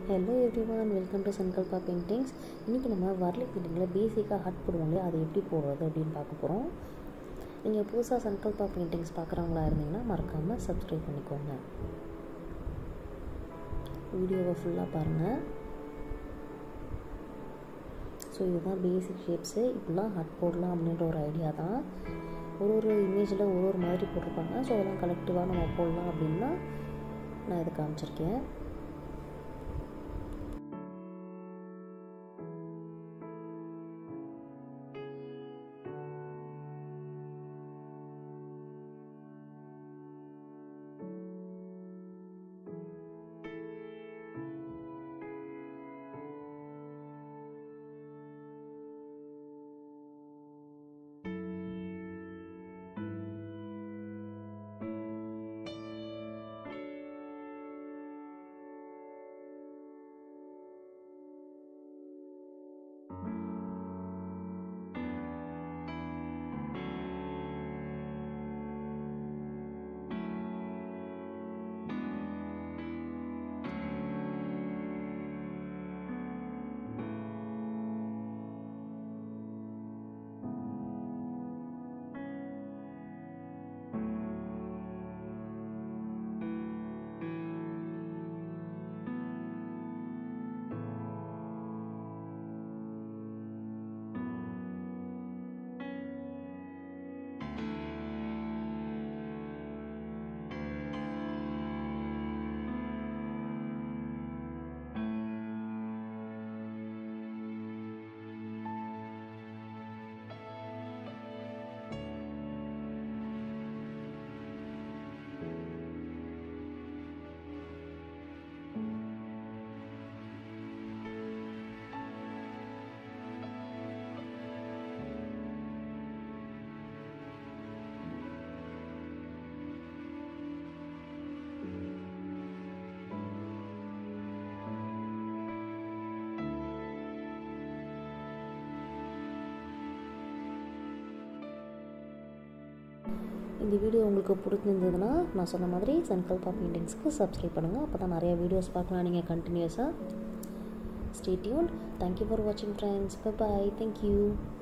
hello everyone welcome to Sankalpa paintings இன்றைக்கி நம்ம வரலி பெயிண்டிங்கில் பேசிக்காக ஹட் போடுவோம் இல்லையா அதை எப்படி போடுறது அப்படின்னு பார்க்க போகிறோம் நீங்கள் புதுசாக சங்கல்பா பெயிண்டிங்ஸ் பார்க்குறவங்களா இருந்தீங்கன்னா மறக்காமல் சப்ஸ்கிரைப் பண்ணிக்கோங்க வீடியோவை ஃபுல்லாக பாருங்கள் ஸோ இதுதான் பேசிக் ஷேப்ஸு இப்படிலாம் ஹட் போடலாம் அப்படின்ற ஒரு ஐடியா தான் ஒரு ஒரு இமேஜில் ஒரு ஒரு மாதிரி போட்டிருப்பாங்க ஸோ அதெல்லாம் கலெக்டிவாக நம்ம போடலாம் அப்படின்னா நான் இதை காமிச்சிருக்கேன் இந்த வீடியோ உங்களுக்கு பிடிச்சிருந்ததுன்னா நான் சொன்ன மாதிரி சன்கல்பா பெயிண்டிங்ஸ்க்கு சப்ஸ்கிரைப் பண்ணுங்கள் அப்போ தான் நிறைய வீடியோஸ் பார்க்கலாம் நீங்கள் கண்டினியூஸாக ஸ்டே டியூன் தேங்க்யூ ஃபார் வாட்சிங் ஃப்ரெண்ட்ஸ் பாய் தேங்க்யூ